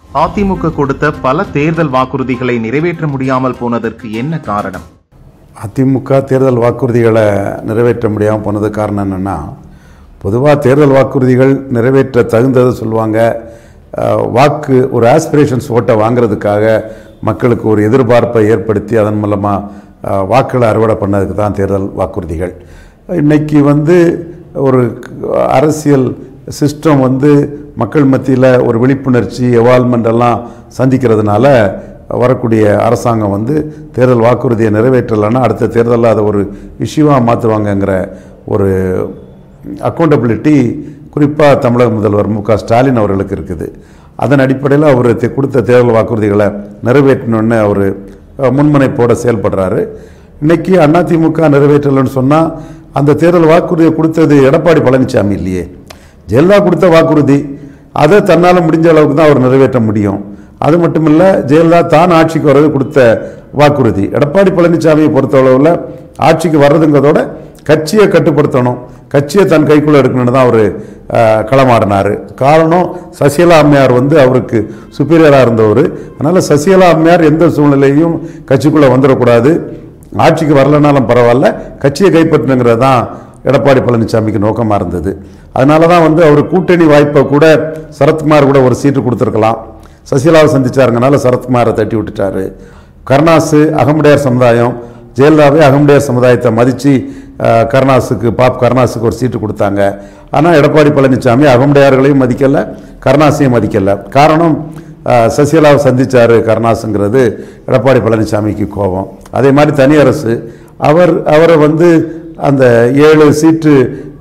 அதிமுக கொடுத்த பல தேர்தல் வாக்குறுதிகளை நிறைவேற்ற முடியாமல் போனதற்கு என்ன காரணம் அதிமுக தேர்தல் வாக்குறுதிகளை நிறைவேற்ற முடியாமல் போனது காரணம் என்னென்னா பொதுவாக தேர்தல் வாக்குறுதிகள் நிறைவேற்ற தகுந்ததை சொல்லுவாங்க அஹ், வாக்கு ஒரு ஆஸ்பிரேஷன்ஸ் ஓட்டை வாங்குறதுக்காக மக்களுக்கு ஒரு எதிர்பார்ப்பை ஏற்படுத்தி அதன் மூலமாக வாக்குகளை அறுவடை பண்ணதுக்கு தான் தேர்தல் வாக்குறுதிகள் இன்னைக்கு வந்து ஒரு அரசியல் சிஸ்டம் வந்து மக்கள் மத்தியில் ஒரு விழிப்புணர்ச்சி எவால்மெண்ட் எல்லாம் சந்திக்கிறதுனால வரக்கூடிய அரசாங்கம் வந்து தேர்தல் வாக்குறுதியை நிறைவேற்றலைன்னா அடுத்த தேர்தலில் அதை ஒரு இஷ்யூவாக மாற்றுவாங்கங்கிற ஒரு அக்கௌண்டபிலிட்டி குறிப்பாக தமிழக முதல்வர் மு க ஸ்டாலின் அவர்களுக்கு இருக்குது அதன் அடிப்படையில் அவர் தே- கொடுத்த தேர்தல் வாக்குறுதிகளை நிறைவேற்றணும்னு அவர் முன்முனைப்போட செயல்படுறாரு இன்னைக்கு அதிமுக நிறைவேற்றலைன்னு சொன்னால் அந்த தேர்தல் வாக்குறுதியை கொடுத்தது எடப்பாடி பழனிசாமி இல்லையே ஜெயலலிதா கொடுத்த வாக்குறுதி அதை தன்னால் முடிஞ்ச அளவுக்கு தான் அவர் நிறைவேற்ற முடியும் அது மட்டும் இல்லை ஜெயலலிதா தான் ஆட்சிக்கு வர்றது கொடுத்த வாக்குறுதி எடப்பாடி பழனிசாமியை பொறுத்தளவில் ஆட்சிக்கு வர்றதுங்கிறதோட கட்சியை கட்டுப்படுத்தணும் கட்சியை தன் கைக்குள்ளே எடுக்கணும்னு தான் அவர் களமாடினார் காரணம் சசிகலா அம்மையார் வந்து அவருக்கு சுப்பீரியராக இருந்தவர் அதனால் சசிகலா அம்மையார் எந்த சூழ்நிலையும் கட்சிக்குள்ளே வந்துடக்கூடாது ஆட்சிக்கு வரலனாலும் பரவாயில்ல கட்சியை கைப்பற்றணுங்கிறது தான் எடப்பாடி பழனிசாமிக்கு நோக்கமாக இருந்தது அதனால தான் வந்து அவர் கூட்டணி வாய்ப்பை கூட சரத்குமார் கூட ஒரு சீட்டு கொடுத்துருக்கலாம் சசிகலாவை சந்திச்சாருங்கனால சரத்குமாரை தட்டி விட்டுட்டாரு கருணாசு அகமுடையார் சமுதாயம் ஜெயலலிதாவே அகமுடையார் சமுதாயத்தை மதித்து கருணாசுக்கு பாப் கருணாசுக்கு ஒரு சீட்டு கொடுத்தாங்க ஆனால் எடப்பாடி பழனிசாமி அகமுடையார்களையும் மதிக்கலை கருணாசையும் மதிக்கலை காரணம் அஹ், சசிகலாவை சந்திச்சாரு கருணாசுங்கிறது எடப்பாடி பழனிசாமிக்கு கோபம் அதே மாதிரி தனி அரசு அவர் அவரை வந்து அந்த ஏழு சீட்டு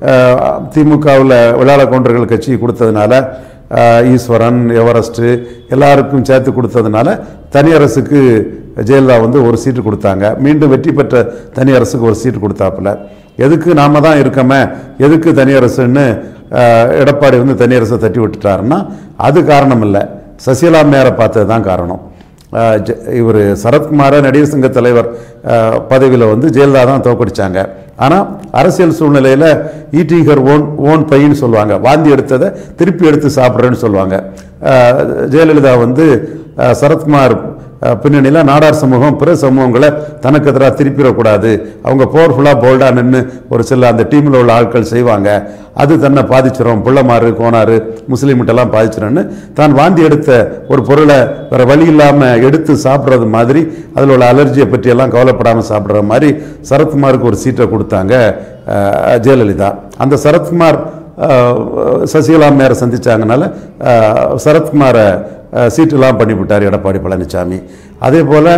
திமுகவில் விளையாட கவுண்டர்கள் கட்சி கொடுத்ததுனால அஹ், ஈஸ்வரன் எவரெஸ்ட்டு எல்லாருக்கும் சேர்த்து கொடுத்ததுனால தனி அரசுக்கு ஜெயலலிதா வந்து ஒரு சீட்டு கொடுத்தாங்க மீண்டும் வெற்றி பெற்ற தனி அரசுக்கு ஒரு சீட்டு கொடுத்தாப்புல எதுக்கு நாம தான் இருக்கமே எதுக்கு தனி அரசுன்னு அஹ், எடப்பாடி வந்து தனி அரசை தட்டி விட்டுட்டாருன்னா அது காரணம் இல்லை சசிகலா மேரை பார்த்தது தான் காரணம் இவர் சரத்குமார நடிகர் சங்க தலைவர் பதவியில் வந்து ஜெயலலிதா தான் தோக்கடிச்சாங்க ஆனால் அரசியல் சூழ்நிலையில் ஈட்டிகர் ஓன் ஓன் பையன்னு சொல்லுவாங்க வாந்தி எடுத்ததை திருப்பி எடுத்து சாப்பிட்றேன்னு சொல்லுவாங்க அஹ், ஜெயலலிதா வந்து அஹ், சரத்குமார் பின்னணியில் நாடார் சமூகம் பிற சமூகங்களை தனக்கு எதிராக திருப்பிடக்கூடாது அவங்க பவர்ஃபுல்லாக போல்டாக நின்று ஒரு சில அந்த டீமில் உள்ள ஆட்கள் செய்வாங்க அது தன்னை பாதிச்சிரும் புள்ளமாறு கோனாறு முஸ்லீம்கிட்டலாம் பாதிச்சிரும்னு தான் வாந்தி எடுத்த ஒரு பொருளை வேற வழி இல்லாமல் எடுத்து சாப்பிட்றது மாதிரி அதில் உள்ள அலர்ஜியை பற்றியெல்லாம் கவலைப்படாமல் சாப்பிட்ற மாதிரி சரத்குமாருக்கு ஒரு சீட்டை கொடுத்தாங்க அஹ், ஜெயலலிதா அந்த சரத்குமார் அஹ், சசிகலா மேரை சந்திச்சாங்கனால அஹ், சரத்குமாரை அஹ், சீட்டுலாம் பண்ணிவிட்டார் எடப்பாடி பழனிசாமி அதே போல்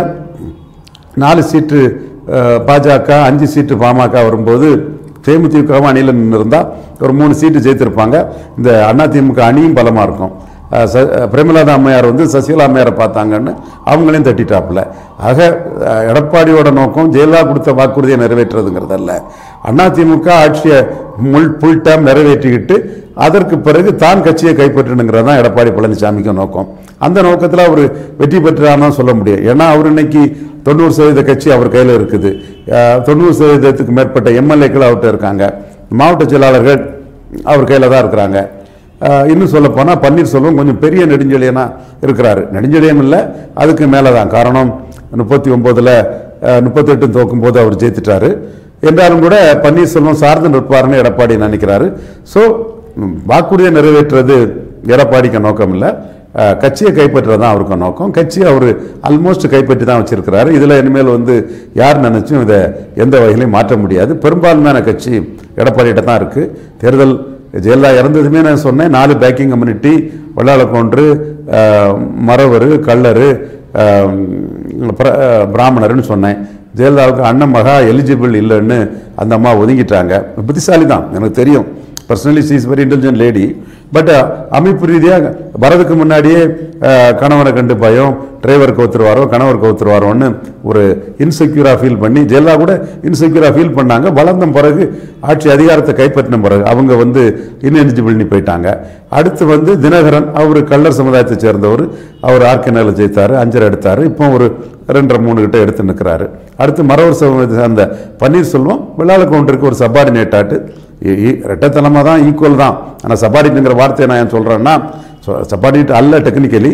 நாலு சீட்டு அஹ், பாஜக அஞ்சு சீட்டு பாமக வரும்போது தேமுதிகவும் அணியில் நின்று இருந்தால் ஒரு மூணு சீட்டு ஜெயித்திருப்பாங்க இந்த அதிமுக அணியும் பலமாக இருக்கும் அஹ், ச பிரேமலதா அம்மையார் வந்து சசிகலா அம்மையாரை பார்த்தாங்கன்னு அவங்களையும் தட்டிட்டாப்புல ஆக அஹ், எடப்பாடியோட நோக்கம் ஜெயலலிதா கொடுத்த வாக்குறுதியை நிறைவேற்றுறதுங்கிறதல்ல அதிமுக ஆட்சியை முள் புல் டேம் நிறைவேற்றிக்கிட்டு அதற்கு பிறகு தான் கட்சியை கைப்பற்றணுங்கிறது தான் எடப்பாடி பழனிசாமிக்கு நோக்கம் அந்த நோக்கத்தில் அவர் வெற்றி பெற்றார்னு சொல்ல முடியும் ஏன்னா அவர் இன்னைக்கு தொண்ணூறு சதவீத கட்சி அவர் கையில் இருக்குது அஹ், தொண்ணூறு சதவீதத்துக்கு மேற்பட்ட எம்எல்ஏக்கள் அவர்கிட்ட இருக்காங்க மாவட்ட செயலாளர்கள் அவர் கையில் தான் இருக்கிறாங்க அஹ், இன்னும் சொல்ல போனால் பன்னீர்செல்வம் கொஞ்சம் பெரிய நெடுஞ்செழியனா இருக்கிறாரு நெடுஞ்செழியன் இல்லை அதுக்கு மேலே தான் காரணம் முப்பத்தி ஒம்போதில் முப்பத்தெட்டு தோக்கும் போது அவர் ஜெயித்துட்டாரு என்றாலும் கூட பன்னீர்செல்வம் சார்ந்து நிற்பார்னு எடப்பாடி நினைக்கிறாரு ஸோ வாக்குறுதியை நிறைவேற்றுறது எடப்பாடிக்கு நோக்கம் இல்லை அஹ், கட்சியை கைப்பற்றுறது தான் அவருக்கு நோக்கம் கட்சியை அவர் ஆல்மோஸ்ட் கைப்பற்றி தான் வச்சிருக்கிறாரு இதில் இனிமேல் வந்து யார் நினைச்சும் இதை எந்த வகையிலையும் மாற்ற முடியாது பெரும்பான்மையான கட்சி எடப்பாடிகிட்ட தான் இருக்குது தேர்தல் ஜெயலலிதா இறந்ததுமே நான் சொன்னேன் நாலு பேக்கிங் கம்யூனிட்டி வெள்ளாள கவுண்டரு அஹ், மறவர் கள்ளரு அஹ், பிர- அஹ், பிராமணர்னு சொன்னேன் ஜெயலலிதாவுக்கு அண்ணன் மகா எலிஜிபிள் இல்லைன்னு அந்த அம்மா ஒதுங்கிட்டாங்க புத்திசாலி தான் எனக்கு தெரியும் personally she is very intelligent lady but அமைப்பு ரீதியாக வரதுக்கு முன்னாடியே அஹ், கணவனை கண்டு பயம் டிரைவர் கவுத்துருவாரோ கணவர் கவுத்துருவாரோன்னு ஒரு இன்செக்யூராக ஃபீல் பண்ணி ஜெயலலிதா கூட இன்செக்யூராக ஃபீல் பண்ணாங்க வளர்ந்த பிறகு ஆட்சி அதிகாரத்தை கைப்பற்றின பிறகு அவங்க வந்து இன்எலிஜிபிள்னு போயிட்டாங்க அடுத்து வந்து தினகரன் அவர் கள்ளர் சமுதாயத்தை சேர்ந்தவர் அவர் ஆர்கேனலில் ஜெயித்தார் அஞ்சரை எடுத்தார் இப்போ ஒரு ரெண்டரை மூணு கிட்ட எடுத்து நிற்கிறாரு அடுத்து மறவர் சமுதாயத்தை சேர்ந்த பன்னீர்செல்வம் வெள்ளாள கவுண்டருக்கு ஒரு சப்பார்டினேட் ஆட்டு ரெட்டத்தனமாக தான் ஈக்குவல் தான் ஆனால் சப்பார்டினேட்ங்கிற வார்த்தையை நான் ஏன் சொல்கிறேன்னா சப்பார்டினேட் அல்ல டெக்னிக்கலி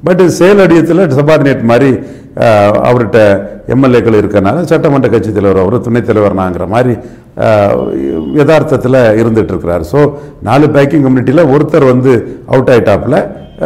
பட் செயலடியத்தில் சபார்டினேட் மாதிரி அஹ், அவர்கிட்ட எம்எல்ஏக்கள் இருக்கறனால சட்டமன்ற கட்சி தலைவர் அவர் துணைத் தலைவர்னாங்கிற மாதிரி யதார்த்தத்தில் இருந்துட்டு இருக்கிறார் ஸோ நாலு பேக்கிங் கம்யூனிட்டியில் ஒருத்தர் வந்து அவுட் ஆயிட்டாப்புல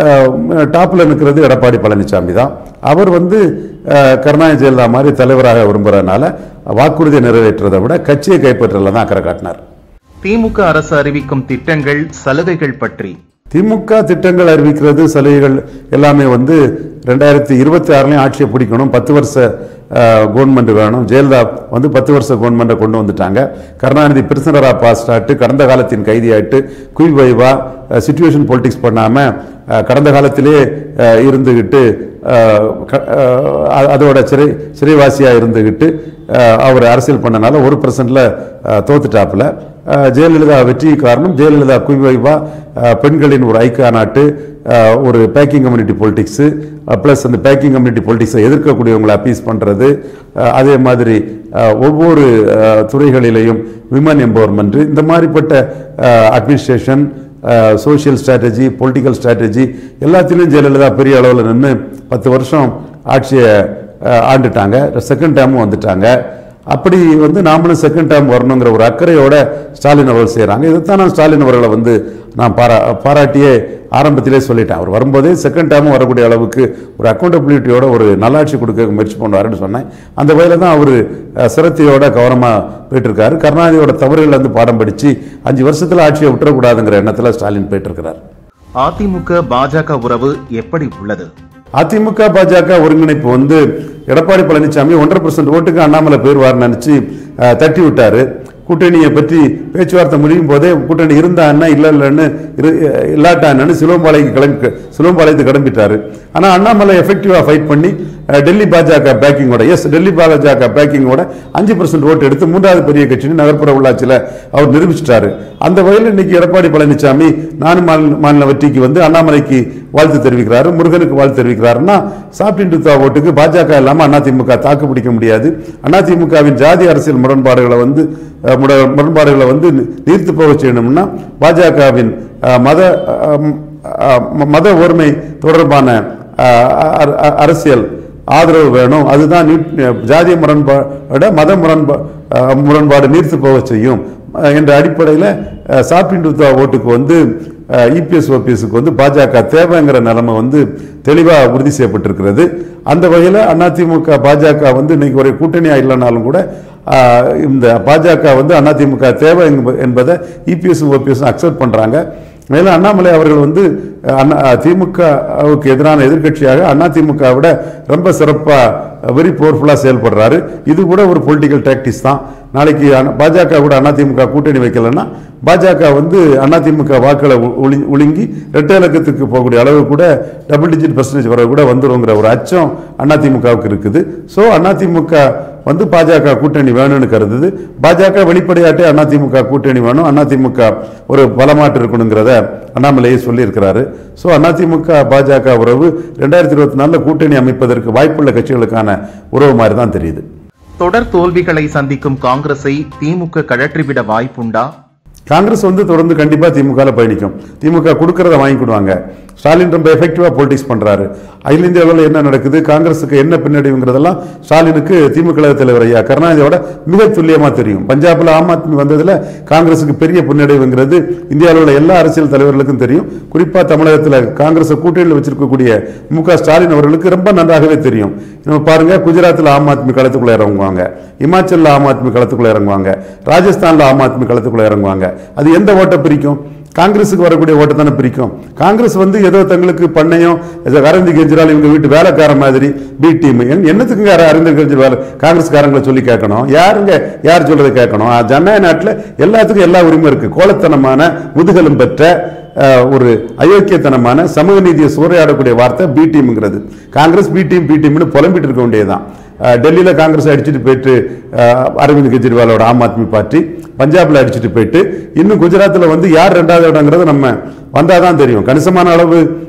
டாப்பில் நிற்கிறது எடப்பாடி பழனிசாமி தான் அவர் வந்து அஹ், கருணாநிதி ஜெயலலிதா மாதிரி தலைவராக விரும்புகிறதுனால வாக்குறுதியை நிறைவேற்றுறதை விட கட்சியை கைப்பற்றல தான் அக்கறை காட்டினார் திமுக அரசு அறிவிக்கும் திட்டங்கள் சலுகைகள் பற்றி திமுக திட்டங்கள் அறிவிக்கிறது சலுகைகள் எல்லாமே வந்து ரெண்டாயிரத்தி இருபத்தி ஆறுலையும் ஆட்சியை பிடிக்கணும் பத்து வருஷ கவர்மெண்ட் வேணும் ஜெயலலிதா வந்து பத்து வருஷ கவர்மெண்ட்டை கொண்டு வந்துட்டாங்க கருணாநிதி பிரிசனரா பாஸ்ட் ஆட்டு கடந்த காலத்தின் கைதியாயிட்டு குய் வைவா சுச்சுவேஷன் பொலிட்டிக்ஸ் பண்ணாமல் கடந்த காலத்திலே அஹ், இருந்துகிட்டு அஹ், க- அஹ், அதோட சிறை சிறைவாசியாக இருந்துகிட்டு அஹ், அவர் அரசியல் பண்ணனால ஒரு பர்சன்ட்ல தோத்துட்டாப்புல அஹ், ஜெயலலிதா வெற்றி காரணம் ஜெயலலிதா குய்வைவா பெண்களின் ஒரு ஐக்கிய நாட்டு அஹ், ஒரு பேக்கிங் கம்யூனிட்டி பொலிட்டிக்ஸு ப்ளஸ் அந்த பேக்கிங் கம்யூனிட்டி பொலிட்டிக்ஸை எதிர்க்கக்கூடியவங்களை அப்பீஸ் பண்ணுறது அதே மாதிரி அஹ், ஒவ்வொரு அஹ், துறைகளிலேயும் விமன் எம்பவர்மெண்ட் இந்த மாதிரிப்பட்ட administration social strategy political strategy எல்லாத்திலையும் ஜெயலலிதா பெரிய அளவில் நின்று பத்து வருஷம் ஆட்சியை அஹ், ஆண்டுட்டாங்க செகண்ட் டேமும் வந்துட்டாங்க அப்படி வந்து நாமளும் செகண்ட் டேர்ம் வரணுங்கிற ஒரு அக்கறையோட ஸ்டாலின் அவர்கள் செய்கிறாங்க இதைத்தான் நான் ஸ்டாலின் அவர்களை வந்து நான் பாரா பாராட்டியே ஆரம்பத்திலே சொல்லிட்டேன் அவர் வரும்போதே செகண்ட் டேர்மும் வரக்கூடிய அளவுக்கு ஒரு அக்கௌண்டபிலிட்டியோட ஒரு நல்லாட்சி கொடுக்க முயற்சி பண்ணுவாருன்னு சொன்னேன் அந்த வகையில் தான் அவர் சிரத்தையோட கவனமாக போயிட்டு இருக்காரு கருணாநிதியோட தவறுகள் வந்து பாடம் படித்து அஞ்சு வருஷத்தில் ஆட்சியை விட்டுறக்கூடாதுங்கிற எண்ணத்தில் ஸ்டாலின் போயிட்டு இருக்கிறார் அதிமுக பாஜக உறவு எப்படி உள்ளது அதிமுக பாஜக ஒருங்கிணைப்பு வந்து எடப்பாடி பழனிசாமி ஒன்றரை பர்சன்ட் ஓட்டுக்கு அண்ணாமலை போயிடுவார்னு நினைச்சு அஹ், தட்டி விட்டாரு கூட்டணியை பற்றி பேச்சுவார்த்தை முடியும் போதே கூட்டணி இருந்தான்னா இல்லை இல்லைன்னு இரு இல்லாட்டான்னு சிலுவம்பாளையக்கு கிளம்பி சிலுவம்பாளையத்துக்கு கிளம்பிட்டாரு ஆனால் அண்ணாமலை எஃபெக்டிவாக ஃபைட் பண்ணி அஹ், டெல்லி பாஜக பேக்கிங்கோட எஸ் டெல்லி பாஜக பேக்கிங்கோட அஞ்சு பர்சன்ட் ஓட்டு எடுத்து மூன்றாவது பெரிய கட்சின்னு நகர்ப்புற உள்ளாட்சியில் அவர் நிரூபிச்சிட்டாரு அந்த வகையில் இன்னைக்கு எடப்பாடி பழனிசாமி நானு மாநில மாநில வெற்றிக்கு வந்து அண்ணாமலைக்கு வாழ்த்து தெரிவிக்கிறாரு முருகனுக்கு வாழ்த்து தெரிவிக்கிறாருன்னா சாப்பிட்டு ஓட்டுக்கு பாஜக இல்லாமல் அதிமுக தாக்கு பிடிக்க முடியாது அதிமுகவின் ஜாதி அரசியல் முரண்பாடுகளை வந்து அஹ், முட- முரண்பாடுகளை வந்து நி- நீர்த்து போக செய்யணும்னா பாஜகவின் அஹ், மத அஹ், அஹ், ம- மத ஒருமை தொடர்பான அஹ், அ- அ- அரசியல் ஆதரவு வேணும் அதுதான் நீட்- ஜாதிய முரண்பாட மத முரண்பா அஹ், முரண்பாடு நீர்த்து போக செய்யும் அஹ், என்ற அடிப்படையில் சாப்பிட்டு ஓட்டுக்கு வந்து இபிஎஸ் ஓபிஎஸ்க்கு வந்து பாஜக தேவைங்கிற நிலைமை வந்து தெளிவாக உறுதி செய்யப்பட்டிருக்கிறது அந்த வகையில் அதிமுக பாஜக வந்து இன்னைக்கு ஒரு கூட்டணியாக இல்லைனாலும் கூட அஹ், இந்த பாஜக வந்து அதிமுக தேவை என்ப- என்பதை இபிஎஸ் ஓபிஎஸ் அக்செப்ட் பண்ணுறாங்க மேலும் அண்ணாமலை அவர்கள் வந்து அஹ், அண்ணா திமுகவுக்கு எதிரான எதிர்க்கட்சியாக அதிமுக விட ரொம்ப சிறப்பாக வெரி பவர்ஃபுல்லாக செயல்படுறாரு இது கூட ஒரு பொலிட்டிக்கல் டாக்டிஸ் தான் நாளைக்கு அண்ணா- பாஜக கூட அதிமுக கூட்டணி வைக்கலன்னா பாஜக வந்து அதிமுக வாக்களை உ- ஒளி ஒழுங்கி ரெட்டை இலக்கத்துக்கு போகக்கூடிய அளவு கூட டபுள் டிஜிட் பர்சன்டேஜ் வர கூட வந்துருங்கிற ஒரு அச்சம் அதிமுகவுக்கு இருக்குது ஸோ அதிமுக வந்து பாஜக கூட்டணி வேணும்னு கருதுது பாஜக வெளிப்படையாட்டே அதிமுக கூட்டணி வேணும் அதிமுக ஒரு பலமாட்டு இருக்கணுங்கிறத அண்ணாமலையே சொல்லியிருக்கிறாரு ஸோ அதிமுக பாஜக உறவு ரெண்டாயிரத்தி இருபத்தி நாலில் கூட்டணி அமைப்பதற்கு வாய்ப்புள்ள கட்சிகளுக்கான உறவு மாதிரி தான் தெரியுது தொடர் தோல்விகளை சந்திக்கும் காங்கிரஸை திமுக கழற்றிவிட வாய்ப்புண்டா காங்கிரஸ் வந்து தொடர்ந்து கண்டிப்பாக திமுகவில் பயணிக்கும் திமுக கொடுக்கறத வாங்கிக்கிடுவாங்க ஸ்டாலின் ரொம்ப எஃபெக்டிவாக பொலிட்டிக்ஸ் பண்ணுறாரு அகில இந்திய அளவில் என்ன நடக்குது காங்கிரஸுக்கு என்ன பின்னடைவுங்கிறதெல்லாம் ஸ்டாலினுக்கு திமுக கழக தலைவர் ஐயா கருணாநிதியோட மிக துல்லியமாக தெரியும் பஞ்சாபில் ஆம் ஆத்மி வந்ததில் காங்கிரஸுக்கு பெரிய பின்னடைவுங்கிறது இந்தியாவில் உள்ள எல்லா அரசியல் தலைவர்களுக்கும் தெரியும் குறிப்பாக தமிழகத்தில் காங்கிரஸை கூட்டணியில் வச்சிருக்கக்கூடிய மு க ஸ்டாலின் அவர்களுக்கு ரொம்ப நன்றாகவே தெரியும் நம்ம பாருங்க குஜராத்தில் ஆம் ஆத்மி களத்துக்குள்ள இறங்குவாங்க இமாச்சலில் ஆம் ஆத்மி களத்துக்குள்ள இறங்குவாங்க ராஜஸ்தானில் ஆம் ஆத்மி களத்துக்குள்ள இறங்குவாங்க அது எந்த ஓட்டை பிரிக்கும் காங்கிரஸுக்கு வரக்கூடிய ஓட்டை தானே பிரிக்கும் காங்கிரஸ் வந்து ஏதோ தங்களுக்கு பண்ணையும் ஏதோ அரவிந்த் கெஜ்ரிவால் இவங்க வீட்டு வேலைக்கார மாதிரி பி டீம் என்னத்துக்குங்க அர- அரவிந்த் கெஜ்ரிவால் காங்கிரஸ்காரங்களை சொல்லி கேட்கணும் யாருங்க யார் சொல்றதை கேட்கணும் அஹ் ஜனநாயக நாட்டில் எல்லாத்துக்கும் எல்லா உரிமை இருக்கு கோலத்தனமான முதுகலும் பெற்ற அஹ், ஒரு அயோக்கியத்தனமான சமூக நீதியை சூறையாடக்கூடிய வார்த்தை பி டீம்ங்கிறது காங்கிரஸ் பி டீம் பி டீம்னு புலம்பிட்டு இருக்க வேண்டியதுதான் அஹ், டெல்லியில காங்கிரஸ் அடிச்சுட்டு போயிட்டு அஹ், அரவிந்த் கெஜ்ரிவாலோட ஆம் ஆத்மி பார்ட்டி பஞ்சாப்ல அடிச்சுட்டு போயிட்டு இன்னும் குஜராத்தில் வந்து யார் ரெண்டாவது இடங்கிறது நம்ம வந்தாதான் தெரியும் கணிசமான அளவு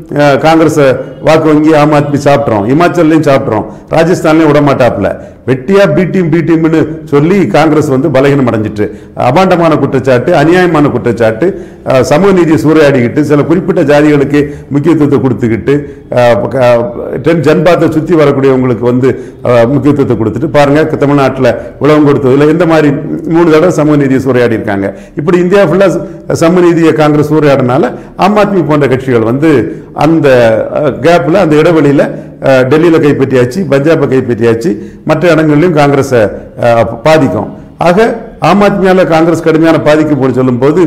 அஹ், காங்கிரஸ் வாக்கு வங்கி ஆம் ஆத்மி சாப்பிட்றோம் இமாச்சல்லையும் சாப்பிட்றோம் ராஜஸ்தான்லையும் விட மாட்டாப்புல வெட்டியா பி டீம் பி டீம்னு சொல்லி காங்கிரஸ் வந்து பலகீனம் அடைஞ்சிட்டு அபாண்டமான குற்றச்சாட்டு அநியாயமான குற்றச்சாட்டு அஹ், சமூக நீதியை சூறையாடிக்கிட்டு சில குறிப்பிட்ட ஜாதிகளுக்கு முக்கியத்துவத்தை கொடுத்துக்கிட்டு அஹ், க- டென் ஜன்பாத்தை சுற்றி வரக்கூடியவங்களுக்கு வந்து அஹ், முக்கியத்துவத்தை கொடுத்துட்டு பாருங்க தமிழ்நாட்டில் உலகம் கொடுத்ததுல இந்த மாதிரி மூணு தடவை சமூக நீதியை சூறையாடி இருக்காங்க இப்படி இந்தியா ஃபுல்லாக சமூக நீதியை காங்கிரஸ் சூறையாடினால ஆம் ஆத்மி போன்ற கட்சிகள் வந்து அந்த கேப்பில் அந்த இடைவெளியில் டெல்லியில் கைப்பற்றியாச்சு பஞ்சாபை கைப்பற்றியாச்சு மற்ற இடங்கள்லையும் காங்கிரஸை அஹ், பாதிக்கும் ஆக ஆம் ஆத்மியால காங்கிரஸ் கடுமையான பாதிக்கு போய் சொல்லும்போது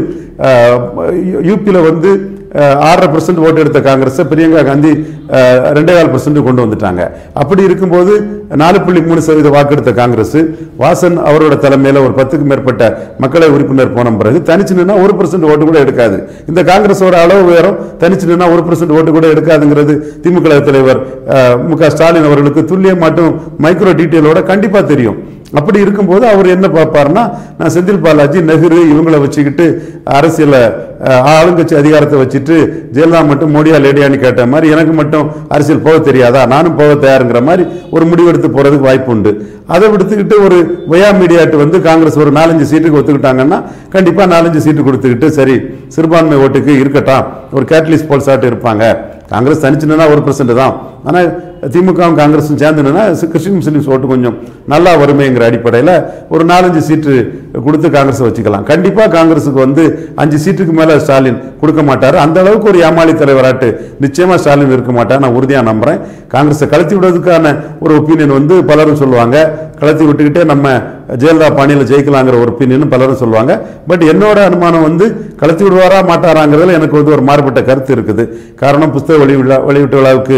யூபியில் வந்து அஹ், ஆறரை பர்சன்ட் ஓட்டு எடுத்த காங்கிரஸை பிரியங்கா காந்தி அஹ், ரெண்டே கால் பர்சன்ட் கொண்டு வந்துட்டாங்க அப்படி இருக்கும்போது நாலு புள்ளி மூணு சதவீத வாக்கெடுத்த காங்கிரஸ் வாசன் அவரோட தலைமையில் ஒரு பத்துக்கும் மேற்பட்ட மக்களை உறுப்பினர் போன பிறகு தனிச்சு நின்னா ஒரு பர்சன்ட் ஓட்டு கூட எடுக்காது இந்த காங்கிரஸோட அளவு உயரம் தனிச்சு நின்னா ஒரு பர்சன்ட் ஓட்டு கூட எடுக்காதுங்கிறது திமுக தலைவர் அஹ், மு க ஸ்டாலின் அவர்களுக்கு துல்லியம் மட்டும் மைக்ரோ டீட்டெயிலோட கண்டிப்பா தெரியும் அப்படி இருக்கும்போது அவர் என்ன பார்ப்பாருன்னா நான் செந்தில் பாலாஜி நெஹ்ரு இவங்களை வச்சுக்கிட்டு அரசியல அஹ், ஆளுங்கட்சி அதிகாரத்தை வச்சுட்டு ஜெயலலிதா மட்டும் மோடியா லேடியான்னு கேட்ட மாதிரி எனக்கு மட்டும் அரசியல் போக தெரியாதா நானும் போக தயாருங்கிற மாதிரி ஒரு முடிவெடுத்து போறதுக்கு வாய்ப்பு உண்டு அதை விடுத்துக்கிட்டு ஒரு ஒயா மீடியாட்டு வந்து காங்கிரஸ் ஒரு நாலஞ்சு சீட்டுக்கு ஒத்துக்கிட்டாங்கன்னா கண்டிப்பா நாலஞ்சு சீட்டு கொடுத்துக்கிட்டு சரி சிறுபான்மை ஓட்டுக்கு இருக்கட்டும் ஒரு கேட்டலிஸ்ட் போல்சாட்டு இருப்பாங்க காங்கிரஸ் தனிச்சுனா ஒரு பர்சன்ட் தான் ஆனால் திமுகவும் காங்கிரஸும் சேர்ந்துனா கிறிஸ்டின் முஸ்லீம்ஸ் ஓட்டு கொஞ்சம் நல்லா வருமேங்கிற அடிப்படையில் ஒரு நாலஞ்சு சீட்டு கொடுத்து காங்கிரஸை வச்சுக்கலாம் கண்டிப்பாக காங்கிரஸுக்கு வந்து அஞ்சு சீட்டுக்கு மேலே ஸ்டாலின் கொடுக்க மாட்டார் அந்த அளவுக்கு ஒரு ஏமாளி தலைவராட்டு நிச்சயமாக ஸ்டாலின் இருக்க மாட்டார் நான் உறுதியாக நம்புகிறேன் காங்கிரஸை கலத்தி விடுறதுக்கான ஒரு ஒப்பீனியன் வந்து பலரும் சொல்லுவாங்க கலத்தி விட்டுக்கிட்டே நம்ம ஜெயலலிதா பாணியில் ஜெயிக்கலாங்கிற ஒரு ஒப்பீனியன் பலரும் சொல்லுவாங்க பட் என்னோட அனுமானம் வந்து கலத்தி விடுவாரா மாட்டாராங்கிறதுல எனக்கு வந்து ஒரு மாறுபட்ட கருத்து இருக்குது காரணம் புஸ்தக வெளிவிழா வெளியீட்டு விழாவுக்கு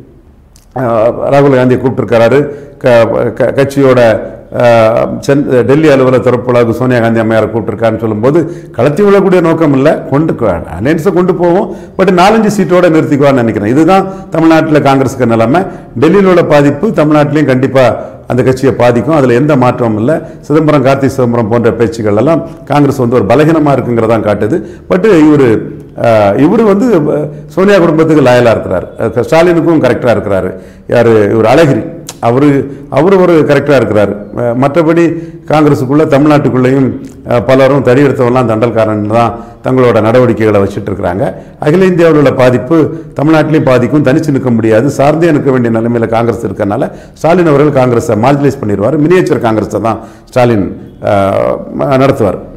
அஹ், ராகுல் காந்தியை கூப்பிட்டுருக்கிறாரு க- க- கட்சியோட அஹ், சென் டெல்லி அலுவலக திறப்புலாவுக்கு சோனியா காந்தி அம்மையாரை கூப்பிட்டுருக்காருன்னு சொல்லும்போது கலத்தி விழக்கூடிய நோக்கம் இல்லை கொண்டு அலையன்ஸை கொண்டு போவோம் பட் நாலஞ்சு சீட்டோட நிறுத்திக்குவான்னு நினைக்கிறேன் இதுதான் தமிழ்நாட்டில் காங்கிரஸுக்கு நிலைமை டெல்லியில் உள்ள பாதிப்பு தமிழ்நாட்டிலையும் கண்டிப்பாக அந்த கட்சியை பாதிக்கும் அதில் எந்த மாற்றமும் இல்லை சிதம்பரம் கார்த்தி சிதம்பரம் போன்ற பேச்சுக்கள் எல்லாம் காங்கிரஸ் வந்து ஒரு பலகீனமாக இருக்குங்கிறதான் காட்டுது பட் இவர் இவர் வந்து அஹ், சோனியா குடும்பத்துக்கு லாயலாக இருக்கிறார் அஹ், ஸ்டாலினுக்கும் கரெக்டாக இருக்கிறாரு யார் இவர் அழகிரி அவரு அவர் ஒரு கரெக்டாக இருக்கிறார் அஹ், மற்றபடி காங்கிரஸுக்குள்ள தமிழ்நாட்டுக்குள்ளேயும் அஹ், பலரும் தடி எடுத்தவெல்லாம் தண்டல்காரன் தான் தங்களோட நடவடிக்கைகளை வச்சுட்டு இருக்கிறாங்க அகில இந்தியாவில் உள்ள பாதிப்பு தமிழ்நாட்டிலையும் பாதிக்கும் தனிச்சு நிற்க முடியாது சார்ந்தே நிற்க வேண்டிய நிலைமையில் காங்கிரஸ் இருக்கறனால ஸ்டாலின் அவர்கள் காங்கிரஸை மார்ஜினைஸ் பண்ணிடுவார் மினியேச்சர் காங்கிரஸை தான் ஸ்டாலின் அஹ், நடத்துவார்